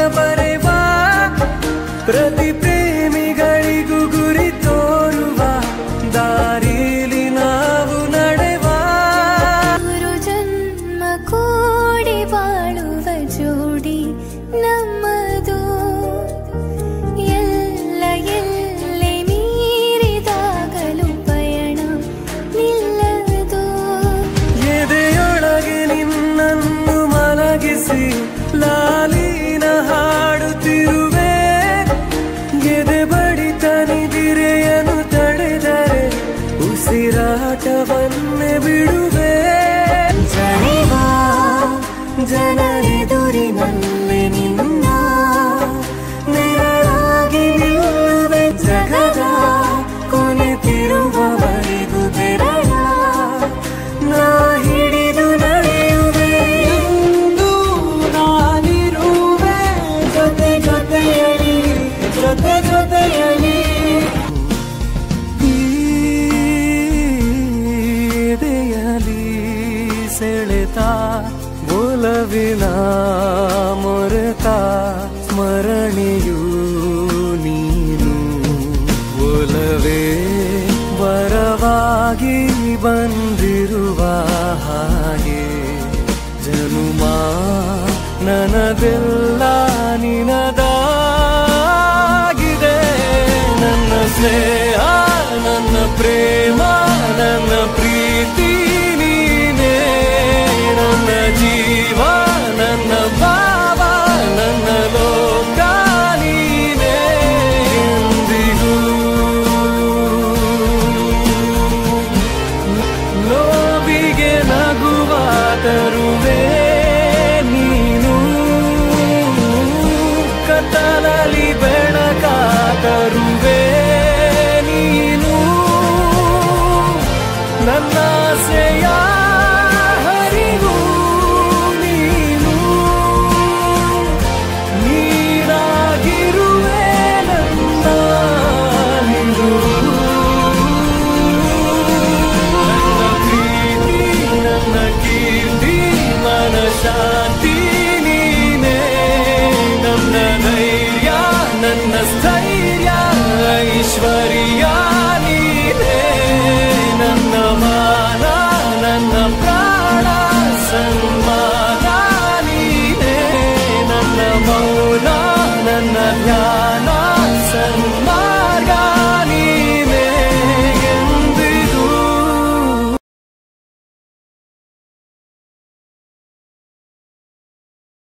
ಬರೆವಾ ಪ್ರತಿ ಪ್ರೇಮಿಗಳಿಗೂ ಗುರಿ ತೋರುವ ದಾರಿಲಿ ನಾವು ನಡೆವಾ ಮೂರು ಜನ್ಮ ಕೂಡಿ ಬಾಳುವ ಜೋಡಿ ನಮ್ಮದು ಎಲ್ಲ ಎಲ್ಲೆ ಮೀರಿದಾಗಲೂ ಪಯಣ ನಿಲ್ಲದು ಎದೆಯೊಳಗೆ ನಿನ್ನನ್ನು ಮಲಗಿಸಿ ಲಾಲಿನ ಹಾಡುತ್ತಿರುವೆ ಎದೆ ಬಡಿತ ನಿದಿರೆಯನ್ನು ತಡೆದರೆ ಉಸಿರಾಟವನ್ನೇ ಬಿಡುವೆ ಜನಿವಾ ಜನರೆದುರಿನಲ್ಲಿ ನಿನ್ನ ನೆರಳಾಗಿ ನಿಲ್ಲುವೆ ಜಗದ ಕೊನೆತಿರುವವರೆಗೂ ಬೆರಳ ನಾ ಹಿಡಿದು ನಡೆಯುವೆ ಎಂದು ನಾನಿರುವೆ ಜೊತೆ ಜೊತೆಯಲಿ ಜೊತೆ ಜೊತೆಯಲಿ ಈ ಎದೆಯಲಿ ಸೆಳೆತ ಒಲವಿನ ಮೊರೆತ ಸ್ಮರಣೆಯು ನೀನು ಒಲವೇ ವರವಾಗಿ ಬಂದಿರುವ ಹಾಗೆ ಜನುಮ ನನದೆಲ್ಲ ನಿನದಾಗಿದೆ ನನ್ನ ಸ್ನೇಹ ನನ್ನ ಪ್ರೇಮ ನನ್ನ ಪ್ರೀತಿ ನೀನೇ ನನ್ನ ಜೀವ ನನ್ನ ಭಾವ ನನ್ನ ಲೋಕ ನೀನೇ ಎಂದಿಗೂ ನೋವಿಗೆ ನಗುವ ತರುವೆ ನೀನು ಕತ್ತಲಲ್ಲಿ ಬೆಳಕ ತರುವೆ ನೀನು ನನ್ನ ಆಸೆಯ ಹರಿವು ನೀನು ನೀರಾಗಿರುವೆ ನನ್ನ ನಿಲುವು. ನನ್ನ ಪ್ರೀತಿ ನನ್ನ ಕೀರ್ತಿ ಮನ ಶಾಂತಿ